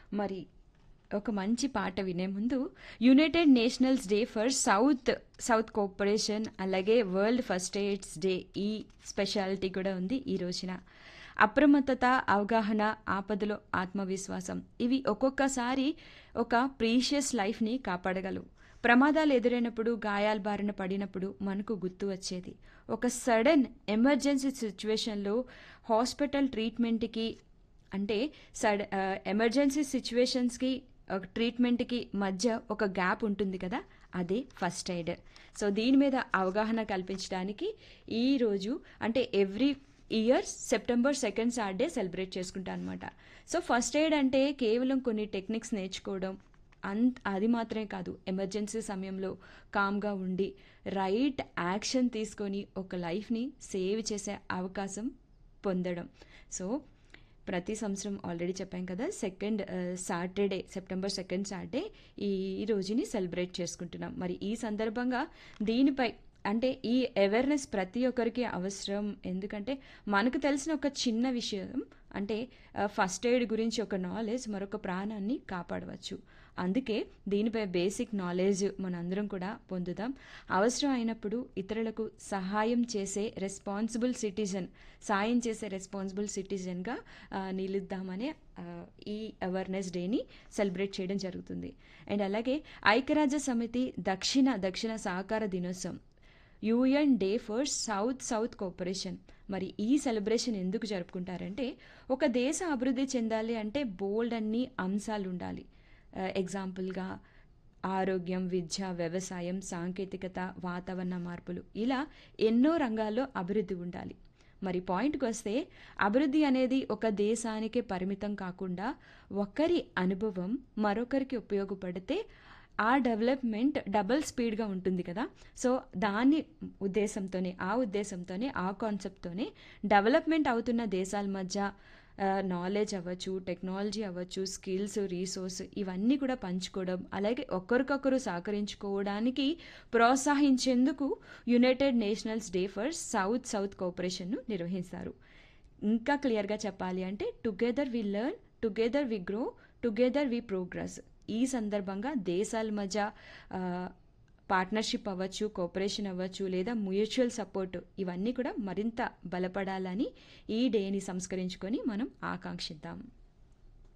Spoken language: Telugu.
మరి ఒక మంచి పాట వినే ముందు United Nationals day for south south cooperation అలాగే వరల్డ్ ఫస్ట్ ఎయిడ్స్ డే ఈ స్పెషాలిటీ కూడా ఉంది ఈ రోజున అప్రమత్తత అవగాహన ఆపదలో ఆత్మవిశ్వాసం ఇవి ఒక్కొక్కసారి ఒక ప్రీషియస్ లైఫ్ని కాపాడగలవు ప్రమాదాలు ఎదురైనప్పుడు గాయాల బారిన పడినప్పుడు మనకు గుర్తు వచ్చేది ఒక సడన్ ఎమర్జెన్సీ సిచ్యువేషన్లో హాస్పిటల్ ట్రీట్మెంట్కి అంటే సడ్ ఎమర్జెన్సీ సిచ్యువేషన్స్కి ఒక ట్రీట్మెంట్కి మధ్య ఒక గ్యాప్ ఉంటుంది కదా అదే ఫస్ట్ ఎయిడ్ సో దీని మీద అవగాహన కల్పించడానికి ఈరోజు అంటే every year September second Saturday celebrate చేసుకుంటాం అనమాట సో ఫస్ట్ ఎయిడ్ అంటే కేవలం కొన్ని టెక్నిక్స్ నేర్చుకోవడం అంత అది మాత్రమే కాదు ఎమర్జెన్సీ సమయంలో కామ్గా ఉండి రైట్ యాక్షన్ తీసుకొని ఒక లైఫ్ని సేవ్ చేసే అవకాశం పొందడం సో ప్రతి సంవత్సరం ఆల్రెడీ చెప్పాం కదా second Saturday September second Saturday ఈ రోజుని సెలబ్రేట్ చేసుకుంటున్నాం మరి ఈ సందర్భంగా దీనిపై అంటే ఈ అవేర్నెస్ ప్రతి ఒక్కరికి అవసరం ఎందుకంటే మనకు తెలిసిన ఒక చిన్న విషయం అంటే ఫస్ట్ ఎయిడ్ గురించి ఒక నాలెడ్జ్ మరొక ప్రాణాన్ని కాపాడవచ్చు అందుకే దీనిపై బేసిక్ నాలెడ్జ్ మనందరం కూడా పొందుదాం అవసరం అయినప్పుడు ఇతరులకు సహాయం చేసే రెస్పాన్సిబుల్ సిటిజన్ సాయం చేసే రెస్పాన్సిబుల్ సిటిజన్గా నిలుద్దామనే ఈ అవేర్నెస్ డేని సెలబ్రేట్ చేయడం జరుగుతుంది అండ్ అలాగే ఐక్యరాజ్య సమితి దక్షిణ దక్షిణ సహకార దినోత్సవం UN day for south south cooperation మరి ఈ సెలబ్రేషన్ ఎందుకు జరుపుకుంటారంటే ఒక దేశ అభివృద్ధి చెందాలి అంటే బోల్డ్ అన్ని అంశాలు ఉండాలి ఎగ్జాంపుల్గా ఆరోగ్యం విద్య వ్యవసాయం సాంకేతికత వాతావరణ మార్పులు ఇలా ఎన్నో రంగాల్లో అభివృద్ధి ఉండాలి మరి పాయింట్కి వస్తే అభివృద్ధి అనేది ఒక దేశానికే పరిమితం కాకుండా ఒకరి అనుభవం మరొకరికి ఉపయోగపడితే ఆ డెవలప్మెంట్ డబుల్ స్పీడ్గా ఉంటుంది కదా సో దాని ఉద్దేశంతోనే ఆ ఉద్దేశంతోనే ఆ కాన్సెప్ట్తోనే డెవలప్మెంట్ అవుతున్న దేశాల మధ్య నాలెడ్జ్ అవ్వచ్చు టెక్నాలజీ అవ్వచ్చు స్కిల్స్ రీసోర్స్ ఇవన్నీ కూడా పంచుకోవడం అలాగే ఒకరికొకరు సహకరించుకోవడానికి ప్రోత్సహించేందుకు United Nationals day for south south కోఆపరేషన్ను నిర్వహిస్తారు ఇంకా క్లియర్గా చెప్పాలి అంటే together we learn together we grow together we progress ఈ సందర్భంగా దేశాల మధ్య పార్ట్నర్షిప్ అవ్వచ్చు కోఆపరేషన్ అవ్వచ్చు లేదా మ్యూచువల్ సపోర్ట్ ఇవన్నీ కూడా మరింత బలపడాలని ఈ డేని సంస్కరించుకొని మనం ఆకాంక్షిద్దాం